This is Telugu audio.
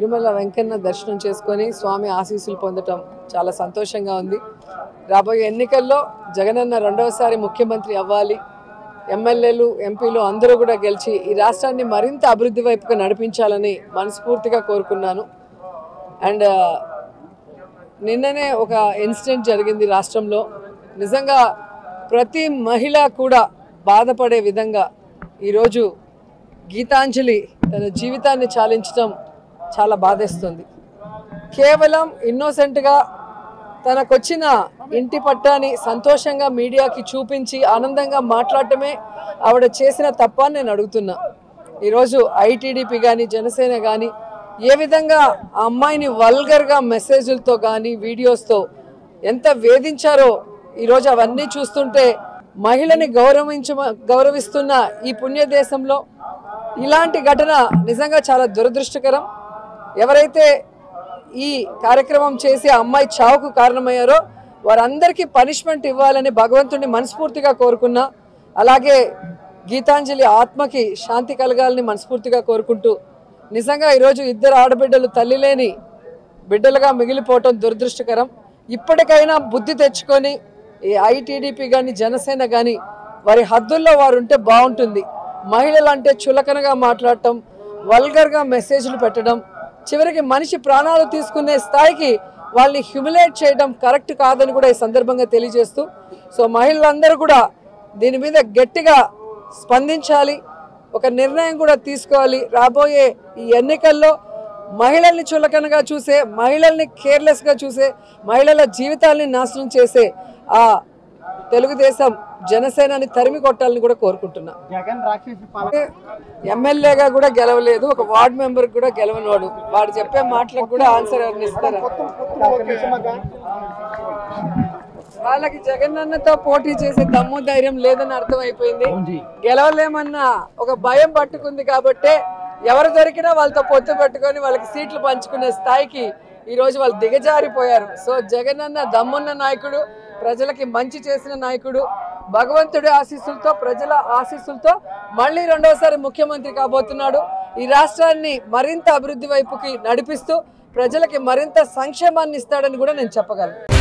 తిరుమల వెంకన్న దర్శనం చేసుకొని స్వామి ఆశీస్సులు పొందటం చాలా సంతోషంగా ఉంది రాబోయే ఎన్నికల్లో జగనన్న రెండవసారి ముఖ్యమంత్రి అవ్వాలి ఎమ్మెల్యేలు ఎంపీలు అందరూ కూడా గెలిచి ఈ రాష్ట్రాన్ని మరింత అభివృద్ధి వైపుగా నడిపించాలని మనస్ఫూర్తిగా కోరుకున్నాను అండ్ నిన్ననే ఒక ఇన్సిడెంట్ జరిగింది రాష్ట్రంలో నిజంగా ప్రతి మహిళ కూడా బాధపడే విధంగా ఈరోజు గీతాంజలి తన జీవితాన్ని చాలించడం చాలా బాధేస్తుంది కేవలం ఇన్నోసెంట్గా తనకొచ్చిన ఇంటి పట్టాని సంతోషంగా మీడియాకి చూపించి ఆనందంగా మాట్లాడటమే ఆవిడ చేసిన తప్ప అని నేను అడుగుతున్నా ఈరోజు ఐటీడీపీ కానీ జనసేన కానీ ఏ విధంగా ఆ అమ్మాయిని వల్గర్గా మెసేజ్లతో కానీ వీడియోస్తో ఎంత వేధించారో ఈరోజు అవన్నీ చూస్తుంటే మహిళని గౌరవించ గౌరవిస్తున్న ఈ పుణ్య దేశంలో ఇలాంటి ఘటన నిజంగా చాలా దురదృష్టకరం ఎవరైతే ఈ కార్యక్రమం చేసి ఆ అమ్మాయి చావుకు కారణమయ్యారో వారందరికీ పనిష్మెంట్ ఇవ్వాలని భగవంతుడిని మనస్ఫూర్తిగా కోరుకున్నా అలాగే గీతాంజలి ఆత్మకి శాంతి కలగాలని మనస్ఫూర్తిగా కోరుకుంటూ నిజంగా ఈరోజు ఇద్దరు ఆడబిడ్డలు తల్లి లేని బిడ్డలుగా మిగిలిపోవటం దురదృష్టకరం ఇప్పటికైనా బుద్ధి తెచ్చుకొని ఈ ఐటీడీపీ కానీ జనసేన కానీ వారి హద్దుల్లో వారు ఉంటే బాగుంటుంది మహిళలు అంటే చులకనగా మాట్లాడటం వల్గర్గా మెసేజ్లు పెట్టడం చివరికి మనిషి ప్రాణాలు తీసుకునే స్థాయికి వాళ్ళని హ్యూమిలేట్ చేయడం కరెక్ట్ కాదని కూడా ఈ సందర్భంగా తెలియజేస్తూ సో మహిళలందరూ కూడా దీని మీద గట్టిగా స్పందించాలి ఒక నిర్ణయం కూడా తీసుకోవాలి రాబోయే ఈ ఎన్నికల్లో మహిళల్ని చులకనగా చూసే మహిళల్ని కేర్లెస్గా చూసే మహిళల జీవితాల్ని నాశనం చేసే ఆ తెలుగుదేశం జనసేనని తరిమి కొట్టాలని కూడా కోరుకుంటున్నా జగన్ రాక్షసి పాలన ఎమ్మెల్యేగా కూడా గెలవలేదు ఒక వార్డ్ మెంబర్ కూడా గెలవనోడు వాడు చెప్పే మాటలకు కూడా ఆన్సర్ ఎవరిని ఇస్తారా ఒక నిమిషమగా వాళ్ళకి జగనన్నతో పోటీ చేసే దమ్ము ధైర్యం లేదని అర్థమైపోయింది గెలవలేమన్న ఒక భయం పట్టుకుంది కాబట్టే ఎవరు దొరికినా వాళ్ళతో పొత్తు పెట్టుకొని వాళ్ళకి సీట్లు పంచుకునే స్థాయికి ఈ రోజు వాళ్ళు దిగజారిపోయారు సో జగనన్న దమ్మున్న నాయకుడు ప్రజలకి మంచి చేసిన నాయకుడు భగవంతుడి ఆశీస్సులతో ప్రజల ఆశీస్సులతో మళ్ళీ రెండోసారి ముఖ్యమంత్రి కాబోతున్నాడు ఈ రాష్ట్రాన్ని మరింత అభివృద్ధి వైపుకి నడిపిస్తూ ప్రజలకి మరింత సంక్షేమాన్ని ఇస్తాడని కూడా నేను చెప్పగలను